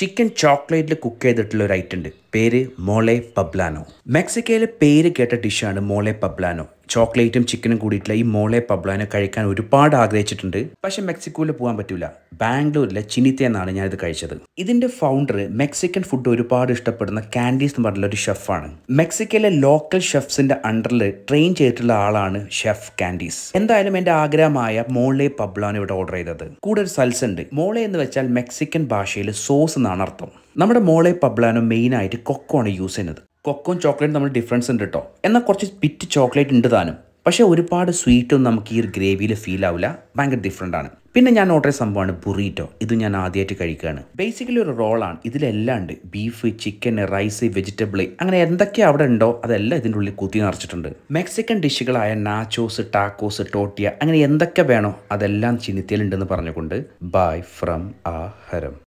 chicken ചോക്ലേറ്റിൽ cook ചെയ്തിട്ടുള്ള ഒരു item ഉണ്ട് പേര് മോളെ പബ്ലാനോ മെക്സിക്കയിലെ പേര് കേട്ട ഡിഷാണ് മോളെ പബ്ലാനോ ചോക്ലേറ്റും ചിക്കനും കൂടിയിട്ടുള്ള ഈ മോളെ പബ്ലാനോ കഴിക്കാൻ ഒരുപാട് ആഗ്രഹിച്ചിട്ടുണ്ട് പക്ഷെ മെക്സിക്കോയിൽ പോകാൻ പറ്റൂല ബാംഗ്ലൂരിലെ ചിനിത്ത എന്നാണ് ഞാനിത് കഴിച്ചത് ഇതിന്റെ ഫൗണ്ടർ മെക്സിക്കൻ ഫുഡ് ഒരുപാട് ഇഷ്ടപ്പെടുന്ന കാൻഡീസ് എന്ന് പറഞ്ഞുള്ള ഒരു ഷെഫാണ് മെക്സിക്കയിലെ ലോക്കൽ ഷെഫ്സിന്റെ അണ്ടറിൽ ട്രെയിൻ ചെയ്തിട്ടുള്ള ആളാണ് ഷെഫ് കാൻഡീസ് എന്തായാലും എന്റെ ആഗ്രഹമായ മോളെ പബ്ലാനോ ഇവിടെ ഓർഡർ ചെയ്തത് കൂടെ ഒരു സൽസ് ഉണ്ട് മോളെ എന്ന് വെച്ചാൽ മെക്സിക്കൻ ഭാഷയിൽ സോസ് എന്നാണ് അർത്ഥം നമ്മുടെ മോളെ പബ്ലാനോ മെയിൻ ആയിട്ട് കൊക്കോ ആണ് യൂസ് ചെയ്യുന്നത് കൊക്കോയും ചോക്ലേറ്റും തമ്മിൽ ഡിഫറൻസ് ഉണ്ട് കേട്ടോ എന്നാൽ കുറച്ച് പിറ്റ് ചോക്ലേറ്റ് ഉണ്ട് താനും പക്ഷേ ഒരുപാട് സ്വീറ്റൊന്നും നമുക്ക് ഈ ഒരു ഗ്രേവിയിൽ ഫീൽ ആവില്ല ഭയങ്കര ഡിഫറെൻ്റ് ആണ് പിന്നെ ഞാൻ ഓർഡർ ചെയ്ത സംഭവമാണ് ബുറീറ്റോ ഇത് ഞാൻ ആദ്യമായിട്ട് കഴിക്കുകയാണ് ബേസിക്കലി ഒരു റോളാണ് ഇതിലെല്ലാം ഉണ്ട് ബീഫ് ചിക്കൻ റൈസ് വെജിറ്റബിൾ അങ്ങനെ എന്തൊക്കെ അവിടെ ഉണ്ടോ അതെല്ലാം ഇതിൻ്റെ ഉള്ളിൽ കുത്തി നിറച്ചിട്ടുണ്ട് മെക്സിക്കൻ ഡിഷുകളായ നാച്ചോസ് ടാക്കോസ് ടോട്ടിയ അങ്ങനെ എന്തൊക്കെ വേണോ അതെല്ലാം ചിനിത്തിയിലുണ്ടെന്ന് പറഞ്ഞുകൊണ്ട് ബൈ ഫ്രം ആ ഹരം